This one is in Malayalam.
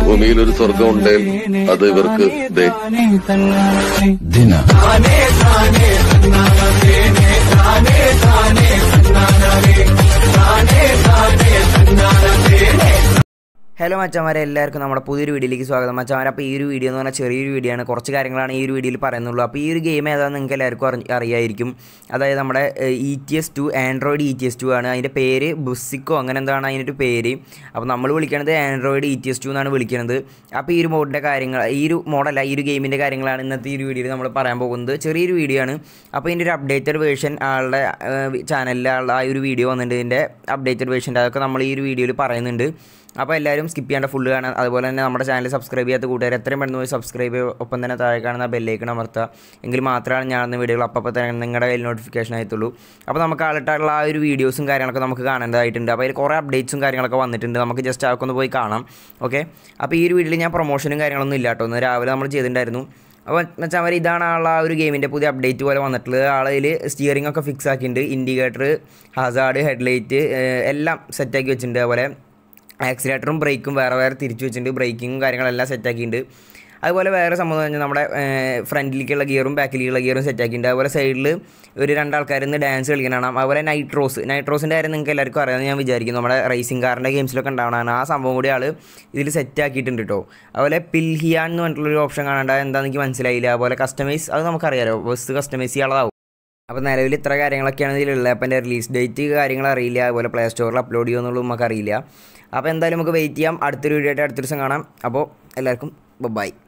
ഭൂമിയിൽ ഒരു സ്വർഗം ഉണ്ടെങ്കിൽ അത് ഇവർക്ക് ദേ ദിന ഹലോ മച്ചന്മാരെ എല്ലാവർക്കും നമ്മുടെ പുതിയൊരു വീഡിയോയിലേക്ക് സ്വാഗതം മച്ചന്മാരെ അപ്പോൾ ഈ ഒരു വീഡിയോ എന്ന് പറഞ്ഞാൽ ചെറിയൊരു വീഡിയോ ആണ് കുറച്ച് കാര്യങ്ങളാണ് ഈ ഒരു വീഡിയോയിൽ പറയുന്നുള്ളൂ അപ്പോൾ ഈ ഒരു ഗെയിം ഏതാണെന്ന് നിങ്ങൾക്ക് എല്ലാവർക്കും അറി അറിയായിരിക്കും അതായത് നമ്മുടെ E T S two Android E T S two ആണ് അതിൻ്റെ പേര് ബുസിക്കോ അങ്ങനെ എന്താണ് അതിൻ്റെ ഒരു പേര് അപ്പോൾ നമ്മൾ വിളിക്കുന്നത് Android E T S two എന്നാണ് വിളിക്കുന്നത് അപ്പോൾ ഈ ഒരു മോഡിൻ്റെ കാര്യങ്ങൾ ഈ ഒരു മോഡല്ല ഈ ഒരു ഗെയിമിൻ്റെ കാര്യങ്ങളാണ് ഇന്നത്തെ ഈ ഒരു വീഡിയോയിൽ നമ്മൾ പറയാൻ പോകുന്നത് ചെറിയൊരു വീഡിയോ ആണ് അപ്പോൾ ഇതിൻ്റെ ഒരു അപ്ഡേറ്റഡ് വേർഷൻ ആളുടെ ചാനലിൽ ആളുടെ ആ ഒരു വീഡിയോ വന്നിട്ടുണ്ട് ഇതിൻ്റെ അപ്ഡേറ്റഡ് വേർഷൻ്റെ അതൊക്കെ നമ്മൾ ഈ ഒരു വീഡിയോയിൽ പറയുന്നുണ്ട് അപ്പോൾ എല്ലാവരും സ്കിപ്പ് ചെയ്യേണ്ട ഫുള്ള് കാണാൻ അതുപോലെ തന്നെ നമ്മുടെ ചാനൽ സബ്സ്ക്രൈബ് ചെയ്യാത്ത കൂട്ടുകാർ എത്രയും പെട്ടെന്ന് പോയി സബ്സ്ക്രൈബ് ചെയ്യുക ഒപ്പം തന്നെ താഴെ കാണുന്ന ബെല്ലേക്കൺ അമർത്തുക എങ്കിൽ മാത്രമാണ് ഞാൻ വീഡിയോകൾ അപ്പോൾ തന്നെ നിങ്ങളുടെ കയ്യിൽ നോട്ടിഫിക്കേഷൻ ആയിട്ടുള്ളൂ അപ്പോൾ നമുക്ക് ആളിട്ടുള്ള ആ ഒരു വീഡിയോസും കാര്യങ്ങളൊക്കെ നമുക്ക് കാണേണ്ടതായിട്ടുണ്ട് അപ്പോൾ അതിൽ കുറേ അപ്ഡേറ്റ്സും കാര്യങ്ങളൊക്കെ വന്നിട്ടുണ്ട് നമുക്ക് ജസ്റ്റ് അതൊക്കെ ഒന്ന് പോയി കാണാം ഓക്കെ അപ്പോൾ ഈ ഒരു വീഡിയോയിൽ ഞാൻ പ്രൊമോഷനും കാര്യങ്ങളൊന്നും ഇല്ല കേട്ടോ ഒന്ന് രാവിലെ നമ്മൾ ചെയ്തിട്ടുണ്ടായിരുന്നു അപ്പോൾ വെച്ചാൽ അവർ ഇതാണ് ആൾ ആ ഒരു ഗെയിമിൻ്റെ പുതിയ അപ്ഡേറ്റ് പോലെ വന്നിട്ടുള്ളത് ആളതിൽ സ്റ്റിയറിംഗ് ഒക്കെ ഫിക്സ് ആക്കിയിട്ടുണ്ട് ഇൻഡിക്കേറ്റർ ഹസാർഡ് ഹെഡ്ലൈറ്റ് എല്ലാം സെറ്റാക്കി വെച്ചിട്ടുണ്ട് അതുപോലെ ആക്സിലേറ്ററും ബ്രേക്കും വേറെ വേറെ തിരിച്ചു വെച്ചിട്ടുണ്ട് ബ്രേക്കിങ്ങും കാര്യങ്ങളെല്ലാം സെറ്റാക്കിയിട്ടുണ്ട് അതുപോലെ വേറെ സംഭവം എന്ന് പറഞ്ഞാൽ നമ്മുടെ ഫ്രണ്ടിലേക്കുള്ള ഗിയറും ബാക്കിലേക്കുള്ള ഗിയറും സെറ്റാക്കിയിട്ടുണ്ട് അതുപോലെ സൈഡിൽ ഒരു രണ്ടാൾക്കാർ ഇന്ന് ഡാൻസ് കളിക്കാനാണ് അതുപോലെ നൈട്രോസ് നൈട്രോസിൻ്റെ കാര്യം നിങ്ങൾക്ക് എല്ലാവർക്കും അറിയാമെന്ന് ഞാൻ വിചാരിക്കുന്നു നമ്മുടെ റേസിംഗ് കാറിൻ്റെ ഗെയിംസിലൊക്കെ ഉണ്ടാവണതാണ് ആ സംഭവം കൂടി ആൾ ഇതിൽ സെറ്റ് ആക്കിയിട്ടുണ്ട് കേട്ടോ അതുപോലെ പിൽഹിയാൻ എന്ന് പറഞ്ഞിട്ടുള്ളൊരു ഓപ്ഷൻ കാണേണ്ട എന്താണെന്ന് എനിക്ക് മനസ്സിലായില്ല അതുപോലെ കസ്റ്റമൈസ് അത് നമുക്കറിയാലോ ബസ് കസ്റ്റമൈസ് ചെയ്യാനുള്ളതാവും അപ്പോൾ നിലവിൽ ഇത്ര കാര്യങ്ങളൊക്കെയാണ് ഇതിലുള്ളത് അപ്പോൾ എൻ്റെ റിലീസ് ഡേറ്റ് കാര്യങ്ങൾ അറിയില്ല അതുപോലെ പ്ലേ സ്റ്റോറിൽ അപ്ലോഡ് ചെയ്യുമെന്നുള്ളത് നമുക്ക് അറിയില്ല അപ്പോൾ എന്തായാലും നമുക്ക് വെയിറ്റ് ചെയ്യാം അടുത്തൊരു വീഡിയോ ആയിട്ട് അടുത്ത ദിവസം കാണാം അപ്പോൾ എല്ലാവർക്കും ബൈ